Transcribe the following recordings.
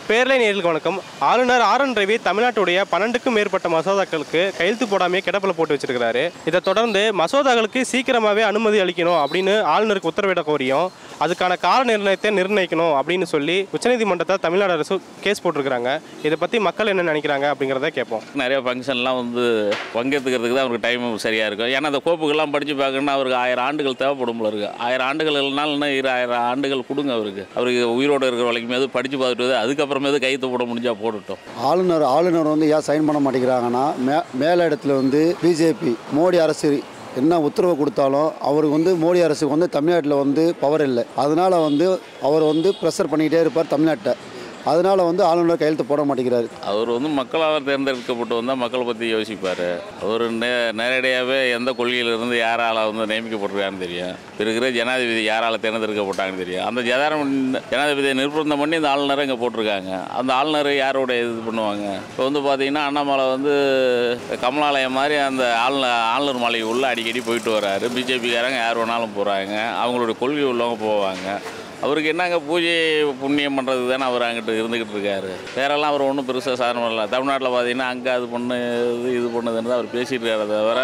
பேரலை நேர்களுக்கு வணக்கம் ஆளுநர் ஆர் என் ரவி தமிழ்நாட்டுடைய பன்னெண்டுக்கும் மேற்பட்ட மசோதாக்களுக்கு கையெழுத்து போடாமே கிடப்பில் போட்டு வச்சிருக்கிறாரு இதை தொடர்ந்து மசோதாக்களுக்கு சீக்கிரமாகவே அனுமதி அளிக்கணும் அப்படின்னு ஆளுநருக்கு உத்தரவிட கோரியும் அதுக்கான கால நிர்ணயத்தை நிர்ணயிக்கணும் அப்படின்னு சொல்லி உச்சநீதிமன்றத்தை தமிழ்நாடு அரசு கேஸ் போட்டிருக்கிறாங்க இதை பற்றி மக்கள் என்ன நினைக்கிறாங்க அப்படிங்கிறத கேட்போம் நிறைய ஃபங்க்ஷன்லாம் வந்து பங்கேற்றுக்கிறதுக்கு தான் அவருக்கு டைம் சரியாக இருக்கும் ஏன்னா அந்த கோப்புகள்லாம் படித்து பார்க்கணுன்னா அவருக்கு ஆயிரம் ஆண்டுகள் தேவைப்படும் போல இருக்கு ஆயிரம் ஆண்டுகள் இல்லைனாலும் இன்னும் இரு ஆயிரம் ஆண்டுகள் கொடுங்க அவருக்கு அவருக்கு உயிரோடு இருக்கிற வரைக்கும் எது படித்து பார்த்துட்டு அதுக்கப்புறமே எது கையெழுத்து போட முடிஞ்சால் போடட்டும் ஆளுநர் ஆளுநர் வந்து ஏன் சைன் பண்ண மாட்டேங்கிறாங்கன்னா மே மேல இடத்துல வந்து பிஜேபி மோடி அரசு என்ன உத்தரவு கொடுத்தாலும் அவருக்கு வந்து மோடி அரசுக்கு வந்து தமிழ்நாட்டில் வந்து பவர் இல்லை அதனால வந்து அவர் வந்து ப்ரெஷர் பண்ணிக்கிட்டே இருப்பார் தமிழ்நாட்டை அதனால வந்து ஆளுநர் கையெழுத்து போட மாட்டேங்கிறாரு அவர் வந்து மக்களால் தேர்ந்தெடுக்கப்பட்டு வந்தால் மக்களை பற்றி யோசிப்பார் அவர் நே நேரடியாகவே எந்த கொள்கையிலிருந்து யாரால் வந்து நியமிக்கப்பட்டிருக்காருன்னு தெரியும் இப்ப இருக்கிற ஜனாதிபதி யாரால் தேர்ந்தெடுக்கப்பட்டாங்கன்னு தெரியும் அந்த ஜனாதிபதி ஜனாதிபதியை நிர்பந்தம் பண்ணி இந்த ஆளுநரை இங்கே போட்டிருக்காங்க அந்த ஆளுநர் யாரோட இது பண்ணுவாங்க இப்போ வந்து பார்த்தீங்கன்னா அண்ணாமலை வந்து கமலாலயம் மாதிரி அந்த ஆளுநர் ஆளுநர் மாளிகை உள்ள அடிக்கடி போயிட்டு வராரு பிஜேபிக்காரங்க யார் வேணாலும் போகிறாங்க அவங்களுடைய கொள்கை உள்ளவங்க போவாங்க அவருக்கு என்னங்க பூஜை புண்ணியம் பண்ணுறது தானே அவர் அங்கிட்டு இருந்துக்கிட்டு இருக்காரு வேறெல்லாம் அவர் ஒன்றும் பெருசாக சாதனை பண்ணல தமிழ்நாட்டில் பார்த்தீங்கன்னா அங்கே அது பண்ணு இது இது பண்ணுதுன்னு தான் அவர் பேசிகிட்டு இருக்காரு தவிர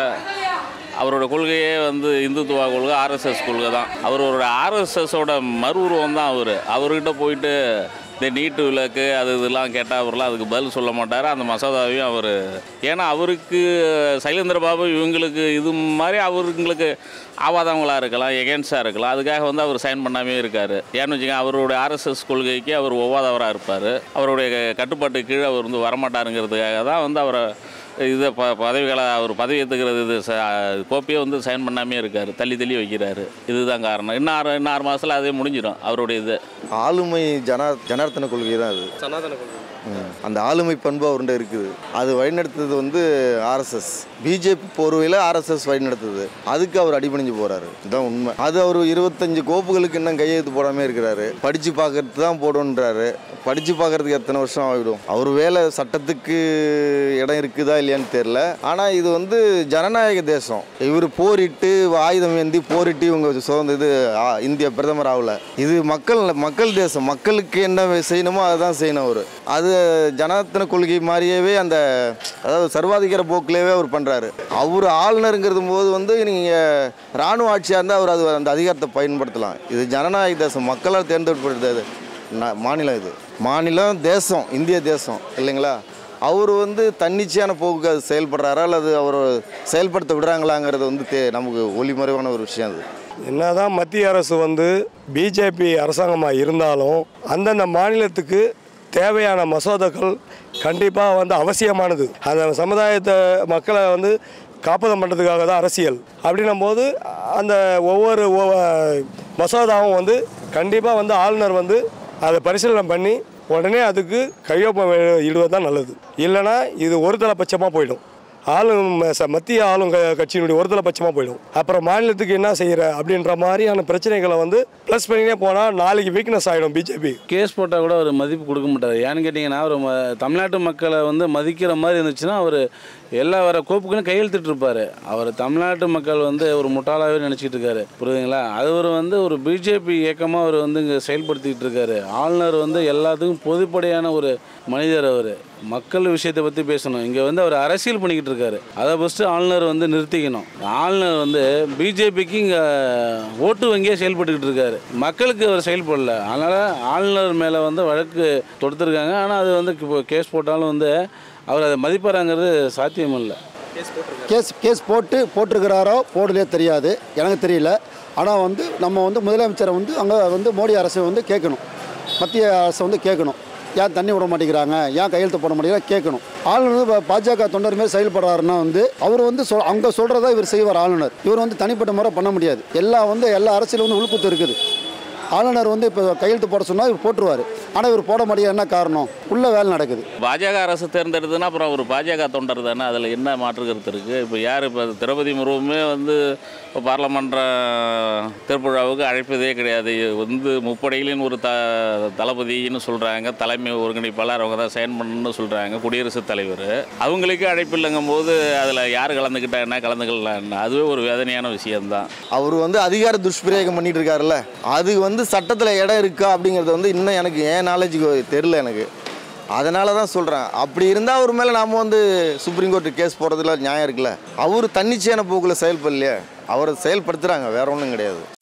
அவரோட கொள்கையே வந்து இந்துத்துவா கொள்கை ஆர்எஸ்எஸ் கொள்கை தான் அவரோட ஆர்எஸ்எஸோட மறு உருவம் தான் அவர் அவர்கிட்ட போயிட்டு இந்த நீட்டு விளக்கு அது இதெல்லாம் கேட்டால் அவர்லாம் அதுக்கு பதில் சொல்ல மாட்டார் அந்த மசோதாவையும் அவர் ஏன்னா அவருக்கு சைலேந்திர பாபு இவங்களுக்கு இது மாதிரி அவருங்களுக்கு ஆவாதவங்களாக இருக்கலாம் எகேன்ஸ்டாக இருக்கலாம் அதுக்காக வந்து அவர் சைன் பண்ணாமே இருக்கார் ஏன்னு வச்சுக்கோங்க அவருடைய ஆர்எஸ்எஸ் கொள்கைக்கு அவர் ஒவ்வாதவராக இருப்பார் அவருடைய கட்டுப்பாட்டு கீழே அவர் வந்து வரமாட்டாருங்கிறதுக்காக தான் வந்து அவரை இதை ப பதவிகளை அவர் பதவி ஏற்றுக்கிறது இது ச- கோப்பையே வந்து சைன் பண்ணாமே இருக்கார் தள்ளி தள்ளி வைக்கிறாரு இதுதான் காரணம் இன்னும் ஆறு இன்னும் ஆறு மாதத்தில் அதே முடிஞ்சிடும் அவருடைய இது ஆளுமை ஜனா ஜனார்த்தன கொள்கை தான் அது சனாதன கொள்கை ம். அந்த ஆளுமை பண்பு அவர்கிட்ட இருக்குது அது வழிநடத்துறது வந்து ஆர்எஸ்எஸ் பிஜேபி போர்வையில் ஆர்எஸ்எஸ் வழிநடத்துது அதுக்கு அவர் அடிபணிஞ்சு போறாரு இதுதான் உண்மை அது அவர் இருபத்தஞ்சு கோப்புகளுக்கு இன்னும் கையெழுத்து போடாமல் இருக்கிறாரு படித்து பார்க்கறது தான் போடுன்றாரு படித்து பார்க்கறதுக்கு எத்தனை வருஷம் ஆகிடும் அவர் வேலை சட்டத்துக்கு இடம் இருக்குதா இல்லையான்னு தெரில ஆனால் இது வந்து ஜனநாயக தேசம் இவர் போரிட்டு ஆயுதம் ஏந்தி போரிட்டு இவங்க சுதந்திர இது ஆ, இந்திய பிரதமர் ஆகல இது மக்கள் மக்கள் தேசம் மக்களுக்கு என்ன செய்யணுமோ அதுதான் செய்யணும் அவர் அது ஜனார்த்தன கொள்கை மாதிரியவே அந்த அதாவது சர்வாதிகார போக்கிலேயே அவர் பண்ணுறாரு அவர் ஆளுநருங்கிறது போது வந்து நீங்கள் இராணுவ ஆட்சியாக இருந்தால் அவர் அது அந்த அதிகாரத்தை பயன்படுத்தலாம் இது ஜனநாயக தேசம் மக்களால் தேர்ந்தெடுப்படுறது ந- மாநிலம் இது மாநிலம் தேசம் இந்திய தேசம் இல்லைங்களா அவர் வந்து தன்னிச்சையான போக்கு அது செயல்படுறாரா அல்லது அவர் செயல்படுத்த விடுறாங்களாங்கிறது வந்து தே நமக்கு ஒளிமறைவான ஒரு விஷயம் அது என்னதான் மத்திய அரசு வந்து பிஜேபி அரசாங்கமாக இருந்தாலும் அந்தந்த மாநிலத்துக்கு தேவையான மசோதாக்கள் கண்டிப்பாக வந்து அவசியமானது அந்த சமுதாயத்தை மக்களை வந்து காப்பதம் பண்ணுறதுக்காக தான் அரசியல் அப்படின்னும் போது அந்த ஒவ்வொரு ஒவ்வொ- மசோதாவும் வந்து கண்டிப்பாக வந்து ஆளுநர் வந்து அதை பரிசீலனை பண்ணி உடனே அதுக்கு கையொப்பம் இடுவது தான் நல்லது இல்லைன்னா இது ஒரு தலைப்பட்சமாக போயிடும் ஆளும் ச- மத்திய ஆளும் க- கட்சியினுடைய ஒருதலை பட்சமாக போயிடும் அப்புறம் மாநிலத்துக்கு என்ன செய்கிற அப்படின்ற மாதிரியான பிரச்சனைகளை வந்து ப்ளஸ் பண்ணினே போனால் நாளைக்கு வீக்னஸ் ஆகிடும் பிஜேபி கேஸ் போட்டால் கூட அவர் மதிப்பு கொடுக்க மாட்டார் ஏன்னு கேட்டிங்கன்னா அவர் ம- தமிழ்நாட்டு மக்களை வந்து மதிக்கிற மாதிரி இருந்துச்சுன்னா அவர் எல்லா வர கோப்புக்கும் கையெழுத்திட்டு இருப்பார் அவர் தமிழ்நாட்டு மக்கள் வந்து ஒரு முட்டாளாகவே நினச்சிக்கிட்டு இருக்காரு புரியுதுங்களா அவர் வந்து ஒரு பிஜேபி இயக்கமாக அவர் வந்து இங்கே செயல்படுத்திக்கிட்டு இருக்காரு ஆளுநர் வந்து எல்லாத்துக்கும் பொதுப்படையான ஒரு மனிதர் அவர் மக்கள் விஷயத்தை பற்றி பேசணும் இங்கே வந்து அவர் அரசியல் பண்ணிக்கிட்டு இருக்காரு அதை ஃபஸ்ட்டு ஆளுநர் வந்து நிறுத்திக்கணும் ஆளுநர் வந்து பிஜேபிக்கு இங்கே ஓட்டு வங்கியாக செயல்பட்டுக்கிட்டு இருக்காரு மக்களுக்கு அவர் செயல்படல அதனால் ஆளுநர் மேலே வந்து வழக்கு தொடுத்துருக்காங்க ஆனால் அது வந்து இப்போ கேஸ் போட்டாலும் வந்து அவர் அதை மதிப்பாராங்கிறது சாத்தியம் இல்லை கேஸ் கேஸ் போட்டு போட்டிருக்கிறாரோ போடலையோ தெரியாது எனக்கு தெரியல ஆனால் வந்து நம்ம வந்து முதலமைச்சரை வந்து அங்கே வந்து மோடி அரசை வந்து கேட்கணும் மத்திய அரசை வந்து கேட்கணும் ஏன் தண்ணி விட மாட்டேங்கிறாங்க ஏன் கையெழுத்து போட மாட்டேங்கிறாங்க கேட்கணும் ஆளுநர் வந்து பா- பாஜக தொண்டர் மாரி செயல்படுறாருன்னா வந்து அவர் வந்து சொல் அவங்க சொல்கிறதா இவர் செய்வார் ஆளுநர் இவர் வந்து தனிப்பட்ட முறை பண்ண முடியாது எல்லாம் வந்து எல்லா அரசியலும் வந்து உள்குத்து இருக்குது ஆளுநர் வந்து இப்போ கையெழுத்து போட சொன்னால் இவர் போட்டுருவார் ஆனால் இவர் போட முடியாது என்ன காரணம் உள்ள வேலை நடக்குது பாஜக அரசு தேர்ந்தெடுத்ததுன்னா அப்புறம் அவர் பாஜக தொண்டர் தானே அதில் என்ன மாற்று கருத்து இருக்குது இப்போ யார் இப்போ திரௌபதி முர்முமே வந்து இப்போ பாராளுமன்ற திருப்புழாவுக்கு அழைப்பதே கிடையாது இது வந்து முப்படைகளின் ஒரு த தளபதின்னு சொல்கிறாங்க தலைமை ஒருங்கிணைப்பாளர் அவங்க தான் சைன் பண்ணணும்னு சொல்கிறாங்க குடியரசுத் தலைவர் அவங்களுக்கு அழைப்பு இல்லைங்கும் போது அதில் யார் கலந்துக்கிட்டா என்ன கலந்துக்கலாம் என்ன அதுவே ஒரு வேதனையான விஷயம்தான் அவர் வந்து அதிகார துஷ்பிரயோகம் பண்ணிட்டு இருக்காருல்ல அது வந்து சட்டத்தில் இடம் இருக்கா அப்படிங்கிறது வந்து இன்னும் எனக்கு ஏன் நாலேஜுக்கு தெரில எனக்கு அதனால தான் சொல்கிறேன் அப்படி இருந்தால் அவர் மேலே நாம் வந்து சுப்ரீம் கோர்ட்டு கேஸ் போடுறதுல நியாயம் இருக்குல்ல அவர் தன்னிச்சையான போக்கில் செயல்படலையே அவரை செயல்படுத்துகிறாங்க வேற ஒன்றும் கிடையாது